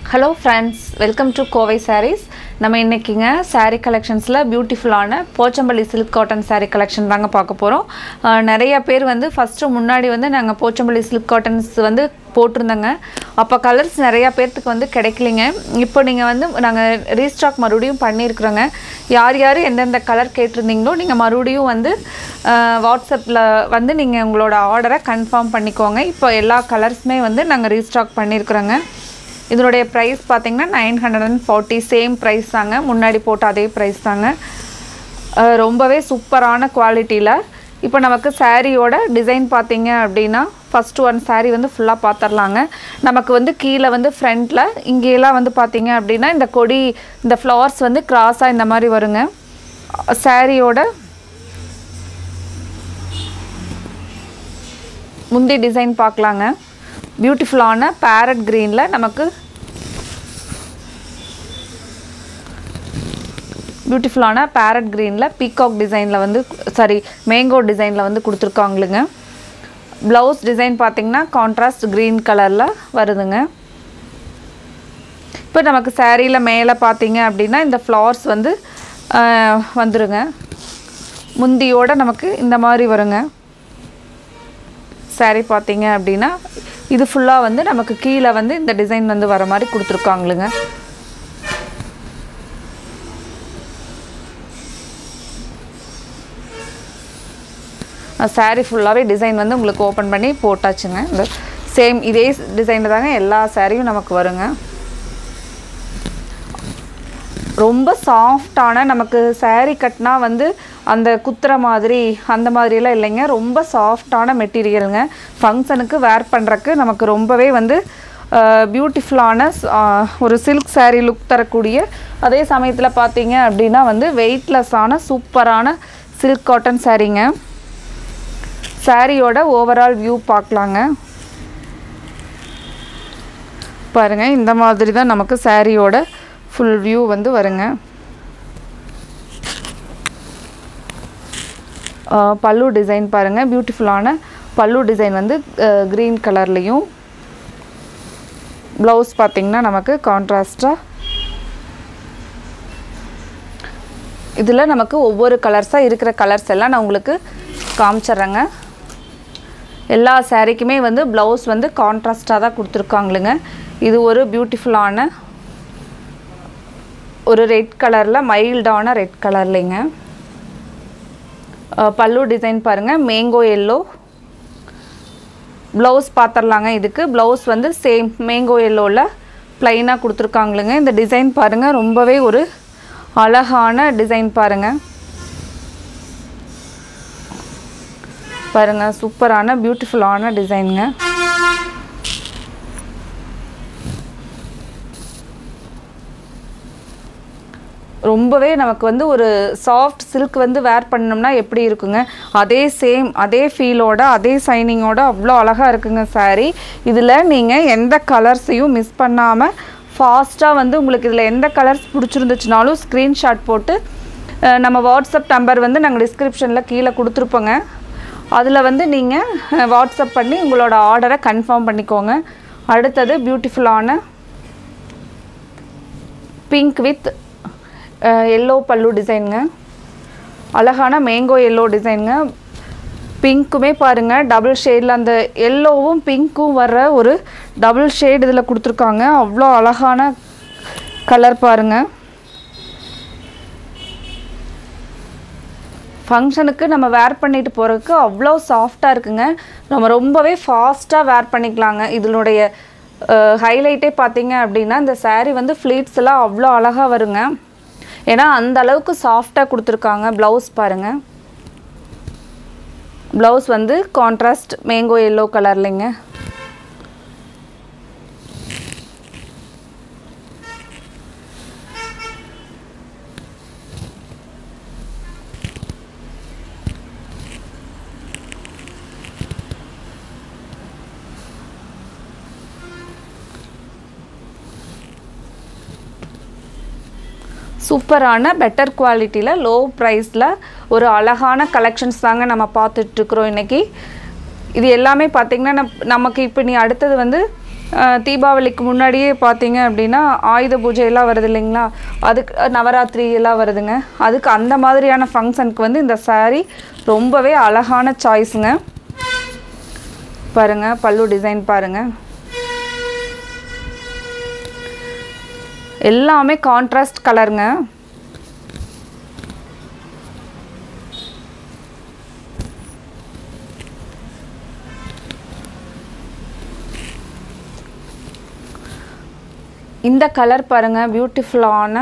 hello friends welcome to Kovai sarees நம்ம இன்றைக்கிங்க saree கலெக்ஷன்ஸில் பியூட்டிஃபுல்லான போச்சம்பள்ளி சில்க் காட்டன் saree கலெக்ஷன் தாங்க பார்க்க போகிறோம் நிறைய பேர் வந்து ஃபஸ்ட்டு முன்னாடி வந்து நாங்கள் போச்சம்பள்ளி சில்க் காட்டன்ஸ் வந்து போட்டிருந்தோங்க அப்போ கலர்ஸ் நிறையா பேர்த்துக்கு வந்து கிடைக்கலிங்க இப்போ நீங்கள் வந்து நாங்கள் ரீஸ்டாக் மறுபடியும் பண்ணியிருக்கிறோங்க யார் யார் எந்தெந்த கலர் கேட்டிருந்தீங்களோ நீங்கள் மறுபடியும் வந்து வாட்ஸ்அப்பில் வந்து நீங்கள் உங்களோட ஆர்டரை கன்ஃபார்ம் பண்ணிக்கோங்க இப்போ எல்லா கலர்ஸுமே வந்து நாங்கள் ரீஸ்டாக் பண்ணியிருக்கிறோங்க இதனுடைய ப்ரைஸ் பார்த்தீங்கன்னா nine hundred and forty same price தாங்க முன்னாடி போட்ட அதே ப்ரைஸ் தாங்க அஹ் ரொம்பவே சூப்பரான குவாலிட்டியில் இப்போ நமக்கு சாரியோட டிசைன் பார்த்தீங்க அப்படின்னா ஃபஸ்ட் ஒன் saree வந்து ஃபுல்லாக பார்த்துடலாங்க நமக்கு வந்து கீழே வந்து ஃப்ரண்ட்டில் இங்கேயெல்லாம் வந்து பார்த்தீங்க அப்படின்னா இந்த கொடி இந்த ஃப்ளவர்ஸ் வந்து கிராஸாக இந்த மாதிரி வருங்க சாரியோட முந்தி டிசைன் பார்க்கலாங்க பியூட்டிஃபுல்லான பேரட் க்ரீனில் நமக்கு பியூட்டிஃபுல்லான பேரட் க்ரீனில் பீகாக் டிசைனில் வந்து சாரி மேங்கோ டிசைனில் வந்து கொடுத்துருக்காங்களுங்க ப்ளவுஸ் டிசைன் பார்த்தீங்கன்னா கான்ட்ராஸ்ட் க்ரீன் கலரில் வருதுங்க இப்போ நமக்கு சாரியில் மேலே பார்த்தீங்க அப்படின்னா இந்த ஃப்ளவர்ஸ் வந்து ஆஹ், வந்துருங்க முந்தியோட நமக்கு இந்த மாதிரி வருங்க saree பார்த்தீங்க அப்படின்னா இது ஃபுல்லாக வந்து நமக்கு கீழே வந்து இந்த டிசைன் வந்து வர மாதிரி கொடுத்துருக்காங்களுங்க saree ஃபுல்லாகவே டிசைன் வந்து உங்களுக்கு ஓப்பன் பண்ணி போட்டாச்சுங்க இந்த சேம் இதே டிசைனில் தாங்க எல்லா சாரியும் நமக்கு வருங்க ரொம்ப சாஃப்டான நமக்கு saree கட்டினா வந்து அந்த குத்துற மாதிரி அந்த மாதிரிலாம் இல்லைங்க ரொம்ப சாஃப்டான மெட்டீரியலுங்க ஃபங்க்ஷனுக்கு வேர் பண்ணுறக்கு நமக்கு ரொம்பவே வந்து பியூட்டிஃபுல்லான ஒரு சில்க் saree லுக் தரக்கூடிய அதே சமயத்தில் பார்த்தீங்க அப்படின்னா வந்து வெயிட்லெஸ்ஸான சூப்பரான சில்க் காட்டன் சாரீங்க சாரியோட ஓவரால் வியூ பார்க்கலாங்க பாருங்க இந்த மாதிரி தான் நமக்கு சாரியோட ஃபுல் வியூ வந்து வருங்க ஆஹ் பல்லு டிசைன் பாருங்க பியூட்டிஃபுல்லான பல்லு டிசைன் வந்து க்ரீன் கலர்லேயும் ப்ளவுஸ் பார்த்தீங்கன்னா நமக்கு கான்ட்ராஸ்டாக இதில் நமக்கு ஒவ்வொரு கலர்ஸாக இருக்கிற கலர்ஸ் எல்லாம் நான் உங்களுக்கு காமிச்சிட்றேங்க எல்லா சாரீக்குமே வந்து ப்ளவுஸ் வந்து கான்ட்ராஸ்டாக தான் கொடுத்துருக்காங்களுங்க இது ஒரு பியூட்டிஃபுல்லான ஒரு ரெட் கலரில் மைல்டான ரெட் கலர்லைங்க அஹ் பல்லு டிசைன் பாருங்கள் மேங்கோ எல்லோ ப்ளவுஸ் பார்த்துடலாங்க இதுக்கு ப்ளவுஸ் வந்து சேம் மேங்கோ எல்லோவில் ப்ளைனாக கொடுத்துருக்காங்களுங்க இந்த டிசைன் பாருங்கள் ரொம்பவே ஒரு அழகான டிசைன் பாருங்கள் பாருங்கள் சூப்பரான பியூட்டிஃபுல்லான டிசைனுங்க ரொம்பவே நமக்கு வந்து ஒரு சாஃப்ட் சில்க் வந்து வேர் பண்ணோம்னா எப்படி இருக்குங்க அதே சேம் அதே ஃபீலோட அதே சைனிங்கோட அவ்வளோ அழகாக இருக்குங்க saree இதில் நீங்கள் எந்த கலர்ஸையும் மிஸ் பண்ணாமல் ஃபாஸ்ட்டாக வந்து உங்களுக்கு இதில் எந்த கலர்ஸ் பிடிச்சிருந்துச்சுனாலும் ஸ்க்ரீன்ஷாட் போட்டு அஹ், நம்ம வாட்ஸ்அப் நம்பர் வந்து நாங்கள் டிஸ்கிரிப்ஷனில் கீழே கொடுத்துருப்போங்க அதில் வந்து நீங்கள் வாட்ஸ்அப் பண்ணி உங்களோட ஆர்டரை கன்ஃபார்ம் பண்ணிக்கோங்க அடுத்தது பியூட்டிஃபுல்லான பிங்க் வித் எல்லோ பல்லு டிசைனுங்க அழகான மேங்கோ எல்லோ டிசைனுங்க பிங்க்குமே பாருங்கள் டபுள் ஷேடில் அந்த எல்லோவும் பிங்க்கும் வர்ற ஒரு டபுள் ஷேட் இதில் கொடுத்துருக்காங்க அவ்வளோ அழகான கலர் பாருங்கள் ஃபங்க்ஷனுக்கு நம்ம வேர் பண்ணிட்டு போகிறதுக்கு அவ்வளோ சாஃப்டாக இருக்குங்க நம்ம ரொம்பவே ஃபாஸ்ட்டாக வேர் பண்ணிக்கலாங்க இதனுடைய ஹைலைட்டே பார்த்தீங்க அப்படின்னா இந்த saree வந்து ஃப்ளீட்ஸ் எல்லாம் அவ்வளோ அழகாக வருங்க ஏன்னா அந்த அளவுக்கு சாஃப்டாக கொடுத்துருக்காங்க ப்ளவுஸ் பாருங்கள் ப்ளவுஸ் வந்து கான்ட்ராஸ்ட் மேங்கோ எல்லோ கலர்லைங்க சூப்பரான பெட்டர் குவாலிட்டியில் லோ ப்ரைஸில் ஒரு அழகான கலெக்ஷன்ஸ் தாங்க நம்ம பார்த்துட்ருக்குறோம் இன்றைக்கி இது எல்லாமே பார்த்திங்கன்னா நம் நமக்கு இப்போ நீ அடுத்தது வந்து அஹ், தீபாவளிக்கு முன்னாடியே பார்த்தீங்க அப்படின்னா ஆயுத பூஜையெல்லாம் வருது இல்லைங்களா அதுக்கு அஹ், நவராத்திரி எல்லாம் வருதுங்க அதுக்கு அந்த மாதிரியான ஃபங்க்ஷனுக்கு வந்து இந்த saree ரொம்பவே அழகான சாய்ஸுங்க பாருங்க பல்லு டிசைன் பாருங்க எல்லாமே கான்ட்ராஸ்ட் கலருங்க இந்த கலர் பாருங்க பியூட்டிஃபுல்லான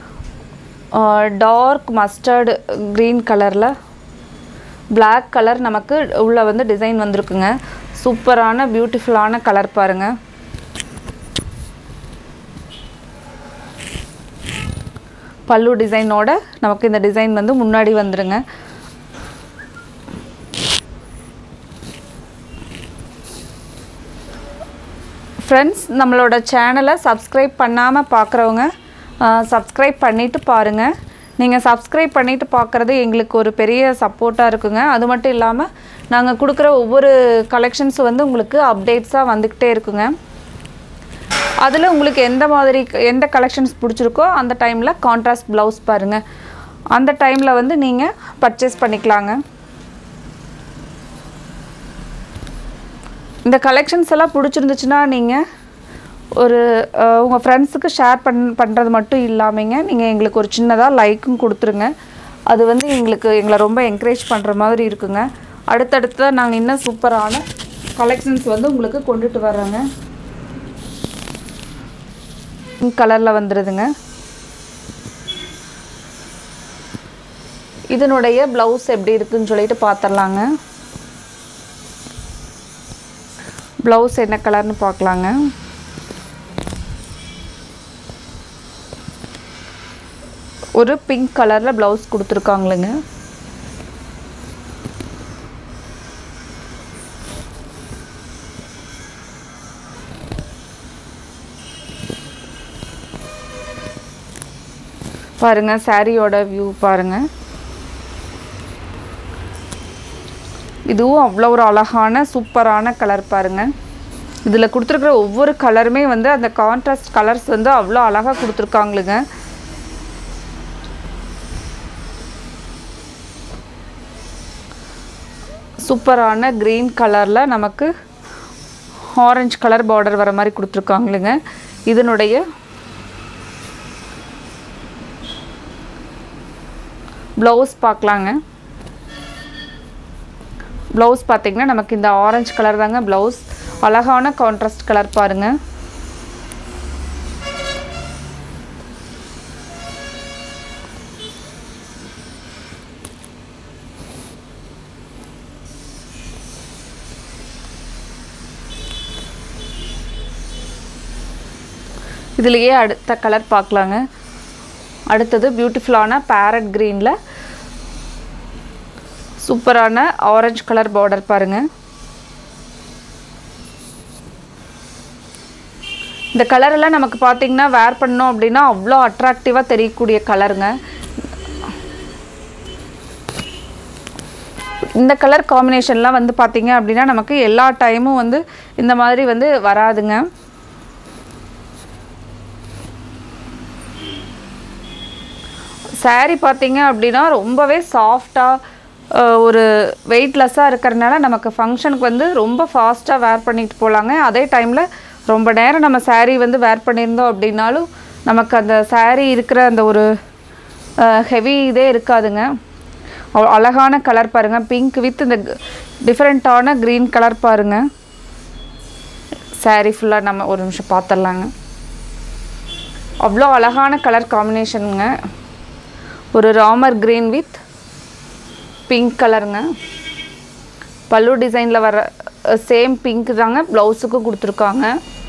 டார்க் மஸ்டர்டு க்ரீன் கலரில் Black கலர் நமக்கு உள்ள வந்து டிசைன் வந்திருக்குங்க சூப்பரான பியூட்டிஃபுல்லான கலர் பாருங்க பல்லு டிசைனோட நமக்கு இந்த டிசைன் வந்து முன்னாடி வந்துருங்க ஃப்ரெண்ட்ஸ் நம்மளோட சேனலை சப்ஸ்கிரைப் பண்ணாமல் பார்க்குறவங்க சப்ஸ்கிரைப் பண்ணிவிட்டு பாருங்கள் நீங்கள் சப்ஸ்கிரைப் பண்ணிவிட்டு பார்க்குறது எங்களுக்கு ஒரு பெரிய சப்போர்ட்டாக இருக்குங்க அது மட்டும் இல்லாமல் நாங்கள் கொடுக்குற ஒவ்வொரு கலெக்ஷன்ஸ் வந்து உங்களுக்கு அப்டேட்ஸாக வந்துக்கிட்டே இருக்குங்க அதில் உங்களுக்கு எந்த மாதிரி எந்த கலெக்ஷன்ஸ் பிடிச்சிருக்கோ அந்த டைமில் கான்ட்ராஸ்ட் ப்ளவுஸ் பாருங்கள் அந்த டைமில் வந்து நீங்கள் பர்ச்சேஸ் பண்ணிக்கலாங்க இந்த கலெக்ஷன்ஸ் எல்லாம் பிடிச்சிருந்துச்சுன்னா நீங்கள் ஒரு அஹ், உங்கள் ஃப்ரெண்ட்ஸுக்கு ஷேர் பண் பண்ணுறது மட்டும் இல்லாமங்க நீங்கள் எங்களுக்கு ஒரு சின்னதாக லைக்கும் கொடுத்துருங்க அது வந்து எங்களுக்கு எங்களை ரொம்ப என்கரேஜ் பண்ணுற மாதிரி இருக்குங்க அடுத்தடுத்த நாங்கள் இன்னும் சூப்பரான கலெக்ஷன்ஸ் வந்து உங்களுக்கு கொண்டுட்டு வர்றோங்க பிங்க் கலரில் வந்துடுதுங்க இதனுடைய ப்ளவுஸ் எப்படி இருக்குன்னு சொல்லிட்டு பார்த்துடலாங்க ப்ளவுஸ் என்ன கலர்னு பார்க்கலாங்க ஒரு பிங்க் கலரில் ப்ளவுஸ் கொடுத்துருக்காங்களுங்க பாருங்க சாரியோட வியூ பாருங்க இதுவும் அவ்வளோ ஒரு அழகான சூப்பரான கலர் பாருங்க இதில் கொடுத்துருக்குற ஒவ்வொரு கலருமே வந்து அந்த கான்ட்ராஸ்ட் கலர்ஸ் வந்து அவ்வளோ அழகாக கொடுத்துருக்காங்களுங்க சூப்பரான க்ரீன் கலரில் நமக்கு ஆரஞ்சு கலர் பார்டர் வர மாதிரி கொடுத்துருக்காங்களுங்க இதனுடைய ப்ளவுஸ் பார்க்கலாங்க ப்ளவுஸ் பார்த்தீங்கன்னா நமக்கு இந்த ஆரஞ்சு கலர் தாங்க ப்ளவுஸ் அழகான கான்ட்ராஸ்ட் கலர் பாருங்க இதுலேயே அடுத்த கலர் பார்க்கலாங்க அடுத்தது பியூட்டிஃபுல்லான பேரட் க்ரீனில் சூப்பரான ஆரஞ்சு கலர் பார்டர் பாருங்க இந்த கலரெல்லாம் நமக்கு பார்த்தீங்கன்னா வேர் பண்ணோம் அப்படின்னா அவ்வளோ அட்ராக்டிவாக தெரியக்கூடிய கலருங்க இந்த கலர் காம்பினேஷன்லாம் வந்து பார்த்தீங்க அப்படின்னா நமக்கு எல்லா டைமும் வந்து இந்த மாதிரி வந்து வராதுங்க saree பார்த்தீங்க அப்படின்னா ரொம்பவே சாஃப்டாக ஒரு வெயிட்லெஸ்ஸாக இருக்கிறனால நமக்கு ஃபங்க்ஷனுக்கு வந்து ரொம்ப ஃபாஸ்ட்டாக வேர் பண்ணிட்டு போகலாங்க அதே டைமில் ரொம்ப நேரம் நம்ம saree வந்து வேர் பண்ணியிருந்தோம் அப்படின்னாலும் நமக்கு அந்த saree இருக்கிற அந்த ஒரு ஹெவி இதே இருக்காதுங்க அவ்வ- அழகான கலர் பாருங்கள் பிங்க் வித் இந்த டிஃப்ரெண்ட்டான க்ரீன் கலர் பாருங்கள் saree ஃபுல்லாக நம்ம ஒரு நிமிஷம் பார்த்துடலாங்க அவ்வளோ அழகான கலர் காம்பினேஷனுங்க ஒரு ராமர் க்ரீன் வித் பிங்க் கலருங்க பல்லு டிசைனில் வர சேம் பிங்க் தாங்க ப்ளவுஸுக்கும் கொடுத்துருக்காங்க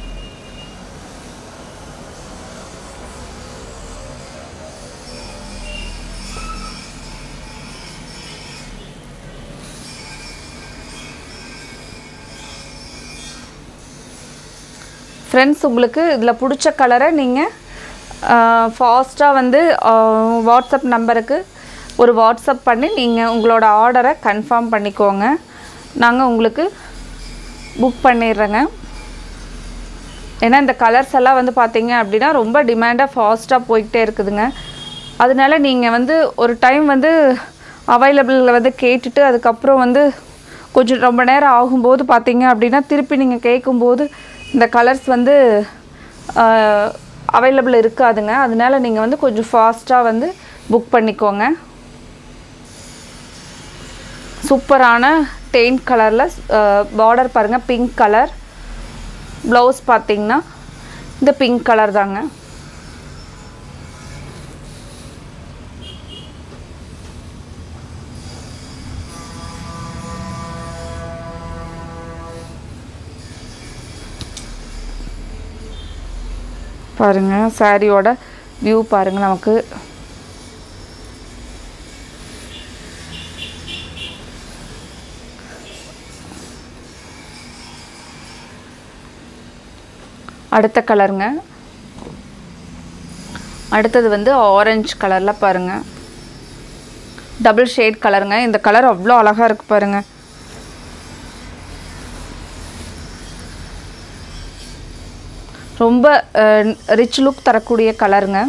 ஃப்ரெண்ட்ஸ் உங்களுக்கு இதில் பிடிச்ச கலரை நீங்கள் ஃபாஸ்ட்டாக வந்து ஆஹ், வாட்ஸ்அப் நம்பருக்கு ஒரு வாட்ஸ்அப் பண்ணி நீங்கள் உங்களோட ஆர்டரை கன்ஃபார்ம் பண்ணிக்கோங்க நாங்கள் உங்களுக்கு புக் பண்ணிடுறேங்க ஏன்னா இந்த கலர்ஸ் எல்லாம் வந்து பார்த்தீங்க அப்படின்னா ரொம்ப டிமாண்டாக ஃபாஸ்ட்டாக போய்கிட்டே இருக்குதுங்க அதனால நீங்கள் வந்து ஒரு டைம் வந்து அவைலபிளில் வந்து கேட்டுட்டு அதுக்கப்புறம் வந்து கொஞ்சம் ரொம்ப நேரம் ஆகும்போது பார்த்தீங்க அப்படின்னா திருப்பி நீங்கள் கேட்கும்போது இந்த கலர்ஸ் வந்து அவைலபிள் இருக்காதுங்க அதனால நீங்கள் வந்து கொஞ்சம் ஃபாஸ்ட்டாக வந்து புக் பண்ணிக்கோங்க சூப்பரான டெயின் கலரில் பார்டர் பாருங்கள் பிங்க் கலர் ப்ளவுஸ் பார்த்தீங்கன்னா இந்த பிங்க் கலர் தாங்க பாருங்க சாரியோட வியூ பாருங்க நமக்கு அடுத்த கலருங்க அடுத்தது வந்து ஆரஞ்சு கலரில் பாருங்க டபுள் ஷேட் கலருங்க இந்த கலர் அவ்வளோ அழகாக இருக்கு பாருங்க ரொம்ப ரிச் லுக் தரக்கூடிய கலருங்க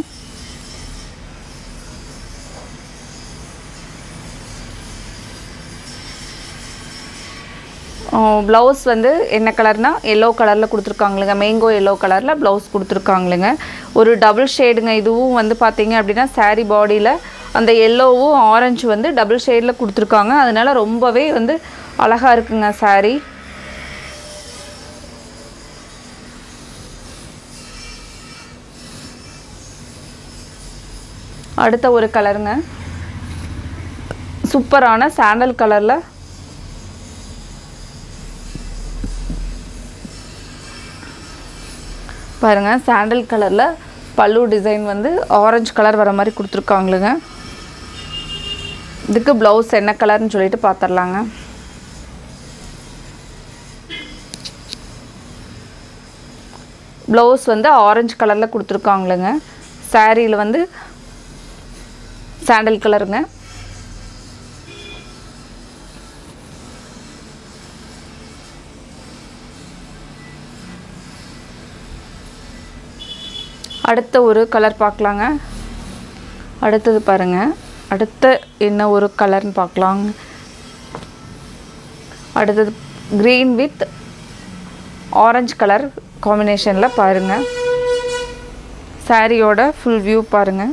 ப்ளவுஸ் வந்து என்ன கலர்னா எல்லோ கலரில் கொடுத்துருக்காங்களுங்க மேங்கோ எல்லோ கலரில் ப்ளவுஸ் கொடுத்துருக்காங்களுங்க ஒரு டபுள் ஷேடுங்க இதுவும் வந்து பார்த்தீங்க அப்படின்னா saree பாடியில் அந்த எல்லோவும் ஆரஞ்சு வந்து டபுள் ஷேடில் கொடுத்துருக்காங்க அதனால ரொம்பவே வந்து அழகாக இருக்குங்க saree அடுத்த ஒரு கலருங்க சூப்பரான சாண்டல் கலரில் பாருங்கள் சாண்டல் கலரில் பல்லு டிசைன் வந்து ஆரஞ்சு கலர் வர மாதிரி கொடுத்துருக்காங்களுங்க இதுக்கு ப்ளவுஸ் என்ன கலர்னு சொல்லிட்டு பார்த்துடலாங்க ப்ளவுஸ் வந்து ஆரஞ்சு கலரில் கொடுத்துருக்காங்களுங்க சாரியில் வந்து சாண்டல் கலருங்க அடுத்த ஒரு கலர் பார்க்கலாங்க அடுத்தது பாருங்க அடுத்த என்ன ஒரு கலர்னு பார்க்கலாங்க அடுத்தது க்ரீன் வித் ஆரஞ்சு கலர் காம்பினேஷனில் பாருங்க சாரியோட ஃபுல் வியூ பாருங்க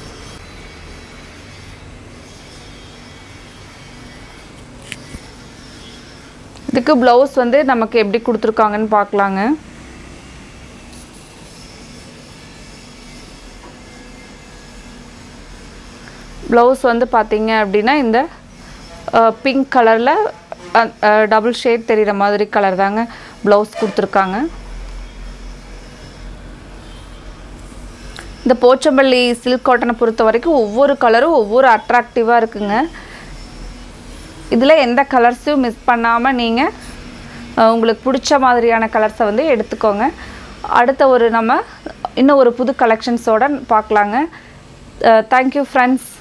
இதுக்கு ப்ளவுஸ் வந்து நமக்கு எப்படி கொடுத்துருக்காங்கன்னு பார்க்கலாங்க ப்ளவுஸ் வந்து பார்த்தீங்க அப்படின்னா இந்த பிங்க் கலரில் டபுள் ஷேட் தெரிகிற மாதிரி கலர் தாங்க ப்ளவுஸ் கொடுத்துருக்காங்க இந்த போச்சம்பள்ளி சில்க் காட்டனை பொறுத்த வரைக்கும் ஒவ்வொரு கலரும் ஒவ்வொரு அட்ராக்டிவாக இருக்குங்க இதில் எந்த கலர்ஸையும் மிஸ் பண்ணாமல் நீங்கள் உங்களுக்கு பிடிச்ச மாதிரியான கலர்ஸை வந்து எடுத்துக்கோங்க அடுத்த ஒரு நம்ம இன்னும் ஒரு புது கலெக்ஷன்ஸோட பார்க்கலாங்க தேங்க்யூ ஃப்ரெண்ட்ஸ்